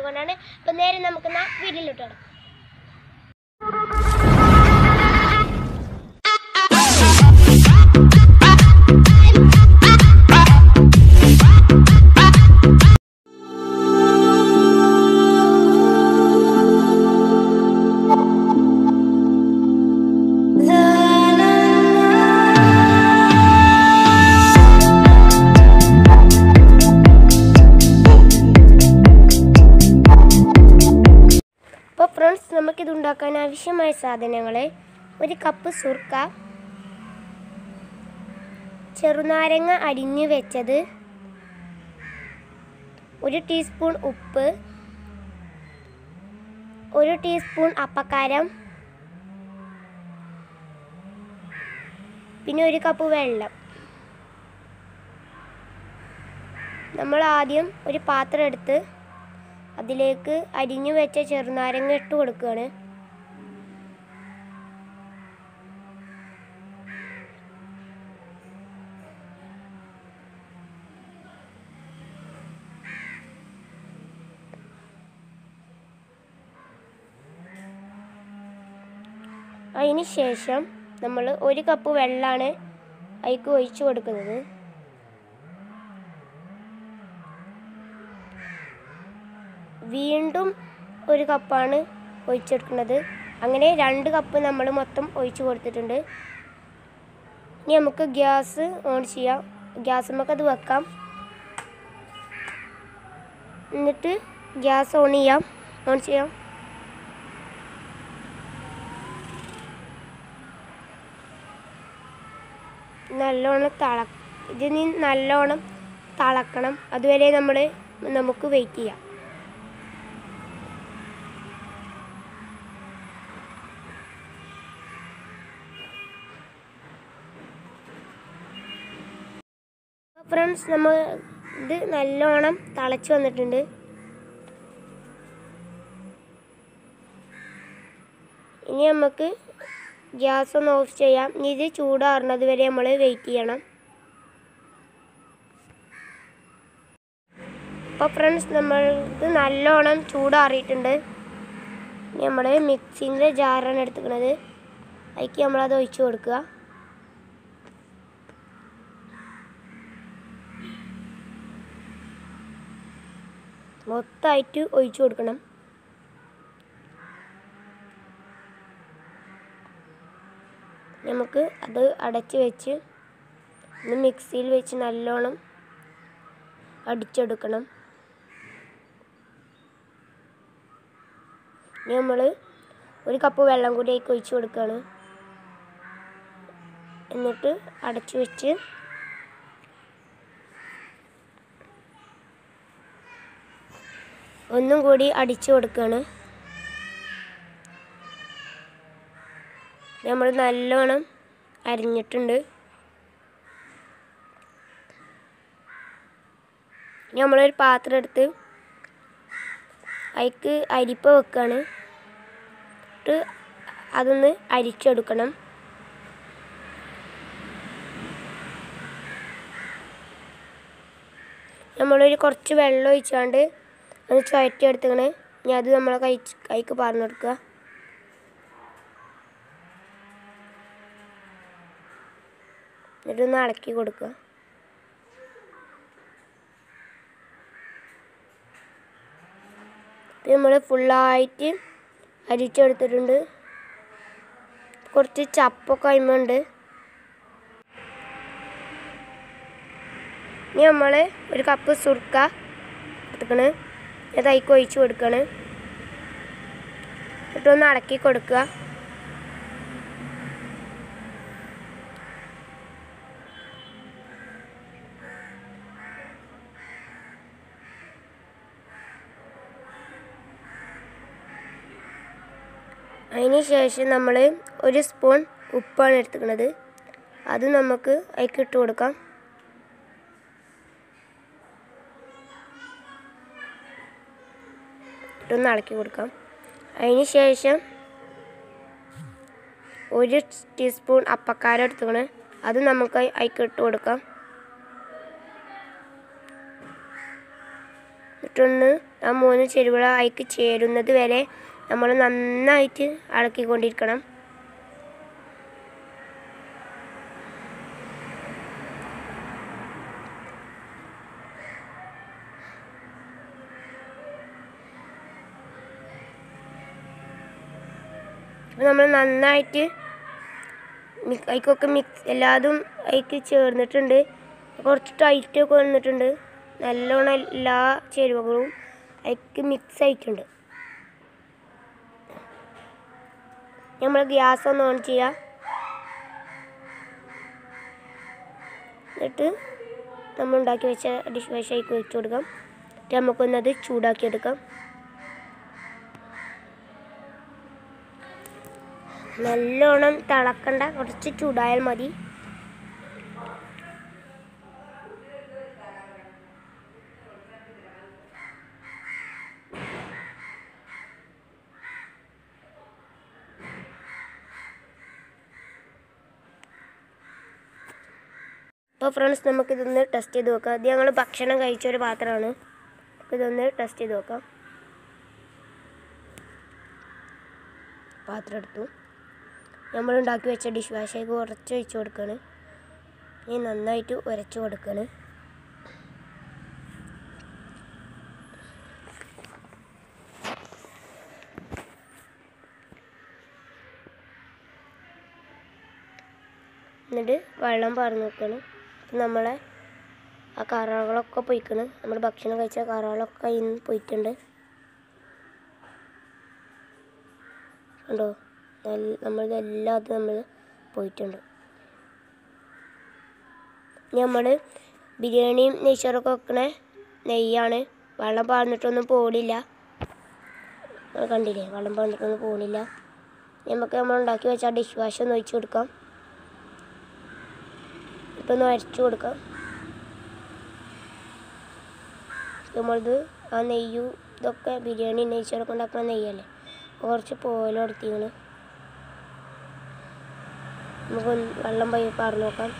അതുകൊണ്ടാണ് അപ്പം നേരെ നമുക്ക് എന്നാ വീട്ടിലോട്ട് കിടക്കാം അപ്പോൾ ഫ്രണ്ട്സ് നമുക്കിത് ഉണ്ടാക്കാൻ ആവശ്യമായ സാധനങ്ങൾ ഒരു കപ്പ് സുർക്ക ചെറുനാരങ്ങ അരിഞ്ഞു വെച്ചത് ഒരു ടീസ്പൂൺ ഉപ്പ് ഒരു ടീസ്പൂൺ അപ്പക്കാരം പിന്നെ ഒരു കപ്പ് വെള്ളം നമ്മൾ ആദ്യം ഒരു പാത്രം എടുത്ത് അതിലേക്ക് അരിഞ്ഞു വെച്ച ചെറുനാരങ്ങ ഇട്ട് കൊടുക്കുകയാണ് അതിന് ശേഷം നമ്മൾ ഒരു കപ്പ് വെള്ളമാണ് അതിക്ക് ഒഴിച്ചു കൊടുക്കുന്നത് വീണ്ടും ഒരു കപ്പാണ് ഒഴിച്ചെടുക്കുന്നത് അങ്ങനെ രണ്ട് കപ്പ് നമ്മൾ മൊത്തം ഒഴിച്ചു കൊടുത്തിട്ടുണ്ട് ഇനി നമുക്ക് ഗ്യാസ് ഓൺ ചെയ്യാം ഗ്യാസ് നമുക്ക് അത് വെക്കാം എന്നിട്ട് ഗ്യാസ് ഓൺ ചെയ്യാം ഓൺ ചെയ്യാം നല്ലോണം തള ഇതിന് നല്ലോണം തിളക്കണം അതുവരെ നമ്മൾ നമുക്ക് വെയിറ്റ് ചെയ്യാം ഫ്രണ്ട്സ് നമ്മൾ ഇത് നല്ലോണം തിളച്ച് വന്നിട്ടുണ്ട് ഇനി നമുക്ക് ഗ്യാസ് ഒന്ന് ഓഫ് ചെയ്യാം ഇനി ഇത് ചൂടാറുന്നത് വരെ നമ്മൾ വെയിറ്റ് ചെയ്യണം അപ്പോൾ ഫ്രണ്ട്സ് നമ്മൾ ഇത് നല്ലോണം ചൂടാറിയിട്ടുണ്ട് ഇനി നമ്മൾ മിക്സിൻ്റെ ജാറാണ് എടുത്തുക്കുന്നത് അതിലേക്ക് നമ്മളത് ഒഴിച്ച് കൊടുക്കുക മൊത്തമായിട്ട് ഒഴിച്ചു കൊടുക്കണം നമുക്ക് അത് അടച്ച് വെച്ച് ഒന്ന് മിക്സിയിൽ വെച്ച് നല്ലോണം അടിച്ചെടുക്കണം ഇനി നമ്മൾ ഒരു കപ്പ് വെള്ളം കൂടി അതിലേക്ക് ഒഴിച്ച് കൊടുക്കുകയാണ് എന്നിട്ട് അടച്ചു വെച്ച് ഒന്നും കൂടി അടിച്ചു കൊടുക്കുകയാണ് നമ്മൾ നല്ലോണം അരിഞ്ഞിട്ടുണ്ട് ഇനി നമ്മളൊരു പാത്രം എടുത്ത് അതിക്ക് അരിപ്പ വെക്കുകയാണ് എന്നിട്ട് അതൊന്ന് അരിച്ചെടുക്കണം നമ്മളൊരു കുറച്ച് വെള്ളം ഒഴിച്ചാണ്ട് ഒന്ന് ചുഴറ്റി എടുത്തിങ്ങനെ ഇനി അത് നമ്മളെ കൈ കൈക്ക് പറഞ്ഞു കൊടുക്കുക എന്നിട്ടൊന്ന് ഇളക്കി കൊടുക്കുക ഇത് നമ്മൾ ഫുള്ളായിട്ട് അരിച്ചെടുത്തിട്ടുണ്ട് കുറച്ച് ചപ്പൊക്കെ അയിമുണ്ട് ഇനി നമ്മൾ ഒരു കപ്പ് സുർക്ക എടുക്കണ് അത് അതിക്ക് ഒഴിച്ച് കൊടുക്കണ് എന്നിട്ടൊന്ന് അടക്കി കൊടുക്കുക അതിന് ശേഷം നമ്മൾ ഒരു സ്പൂൺ ഉപ്പാണ് എടുത്തുക്കുന്നത് അത് നമുക്ക് അതിലേക്ക് ഇട്ട് കൊടുക്കാം ഇട്ടൊന്ന് ഇളക്കി കൊടുക്കാം അതിന് ശേഷം ഒരു ടീസ്പൂൺ അപ്പക്കാരം എടുത്തുകൊണ്ട് അത് നമുക്ക് അതിലേക്ക് ഇട്ട് കൊടുക്കാം മറ്റൊന്ന് ആ മൂന്ന് ചേരുവകൾ അതിക്ക് ചേരുന്നത് വരെ നമ്മൾ നന്നായിട്ട് ഇളക്കിക്കൊണ്ടിരിക്കണം അപ്പോൾ നമ്മൾ നന്നായിട്ട് മിക് അതിക്കൊക്കെ മിക്സ് എല്ലാതും അതിക്ക് ചേർന്നിട്ടുണ്ട് കുറച്ച് ടൈറ്റൊക്കെ വന്നിട്ടുണ്ട് നല്ലോണം എല്ലാ ചേരുവകളും അതിക്ക് മിക്സ് ആയിട്ടുണ്ട് നമ്മൾ ഗ്യാസ് ഒന്ന് ഓൺ ചെയ്യാം എന്നിട്ട് നമ്മൾ ഉണ്ടാക്കി വെച്ച ഡിഷ് വാഷ് അതിക്ക് വെച്ച് കൊടുക്കാം എന്നിട്ട് നമുക്കൊന്നത് ചൂടാക്കിയെടുക്കാം നല്ലോണം തിളക്കണ്ട കുറച്ച് ചൂടായാൽ മതി അപ്പോൾ ഫ്രണ്ട്സ് നമുക്കിതൊന്ന് ടെസ്റ്റ് ചെയ്ത് നോക്കാം ഇത് ഞങ്ങൾ ഭക്ഷണം കഴിച്ച ഒരു പാത്രമാണ് ഇതൊന്ന് ടെസ്റ്റ് ചെയ്ത് നോക്കാം പാത്രം എടുത്തു നമ്മൾ ഉണ്ടാക്കി വെച്ച ഡിഷ് വാഷേക്ക് കുറച്ച് ഒഴിച്ച് കൊടുക്കുകയാണ് ഇനി നന്നായിട്ട് ഉരച്ച് കൊടുക്കുകയാണ് എന്നിട്ട് വെള്ളം പാർന്ന് വെക്കുകയാണ് നമ്മളെ ആ കറകളൊക്കെ പൊയ്ക്കണ് നമ്മൾ ഭക്ഷണം കഴിച്ച കറകളൊക്കെ അതിൽ നിന്ന് പോയിട്ടുണ്ട് കണ്ടോ നമ്മളിത് എല്ലാതും നമ്മൾ പോയിട്ടുണ്ട് നമ്മൾ ബിരിയാണിയും നെയ്ച്ചോറൊക്കെ വെക്കണ നെയ്യാണ് വെള്ളം പാർന്നിട്ടൊന്നും പോണില്ല നിങ്ങൾ കണ്ടില്ലേ വെള്ളം പാർന്നിട്ടൊന്നും പോണില്ല നമുക്ക് നമ്മൾ ഉണ്ടാക്കി വെച്ച ഡിഷ് വാഷ് ഒന്ന് ഒഴിച്ച് കൊടുക്കാം ഇപ്പം ഒന്ന് അരച്ചു കൊടുക്കാം നമ്മളിത് ആ നെയ്യും ഇതൊക്കെ ബിരിയാണി നെയ്ച്ചോറൊക്കെ ഉണ്ടാക്കുന്ന നെയ്യല്ലേ കുറച്ച് പോലെ കൊടുത്തിങ്ങനെ നമുക്ക് വെള്ളം പയ്യെ പാർന്ന് നോക്കാം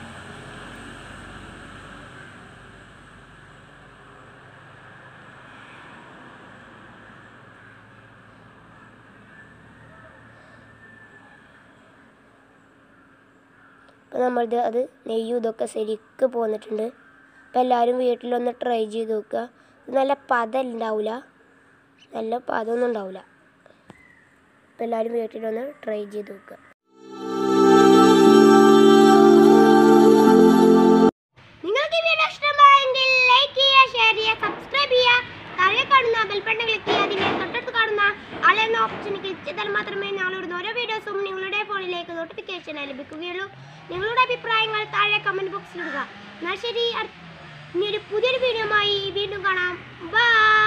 അപ്പോൾ നമ്മളിത് അത് നെയ്യും ഇതൊക്കെ ശരിക്ക് പോന്നിട്ടുണ്ട് അപ്പോൾ എല്ലാവരും വീട്ടിലൊന്ന് ട്രൈ ചെയ്ത് നോക്കുക ഇത് നല്ല പതം ഉണ്ടാവില്ല നല്ല പതൊന്നും ഉണ്ടാവില്ല അപ്പോൾ എല്ലാവരും വീട്ടിലൊന്ന് ട്രൈ ചെയ്ത് നോക്കുക നിങ്ങൾക്ക് ഈ വീഡിയോ ഇഷ്ടമായെങ്കിൽ ലൈക്ക് ചെയ്യുക ഷെയർ ചെയ്യുക സബ്സ്ക്രൈബ് ചെയ്യുക താഴെ കാണുന്ന ബെൽബട്ടൺ ക്ലിക്ക് ചെയ്യുക അതിനെ തൊട്ടടുത്ത് കാണുന്ന ആളെന്ന ഓപ്ഷൻ ക്ലിക്ക് ചെയ്താൽ മാത്രമേ ഞങ്ങളിടുന്ന ഓരോ വീഡിയോസും നിങ്ങളുടെ ഫോണിലേക്ക് നോട്ടിഫിക്കേഷൻ ലഭിക്കുകയുള്ളൂ നിങ്ങളുടെ അഭിപ്രായങ്ങൾ താഴെ കമൻറ്റ് ബോക്സിൽ ഇടുക എന്നാൽ ശരി അടുത്ത- ഇനി ഒരു പുതിയൊരു വീഡിയോയുമായി വീണ്ടും കാണാം ബൈ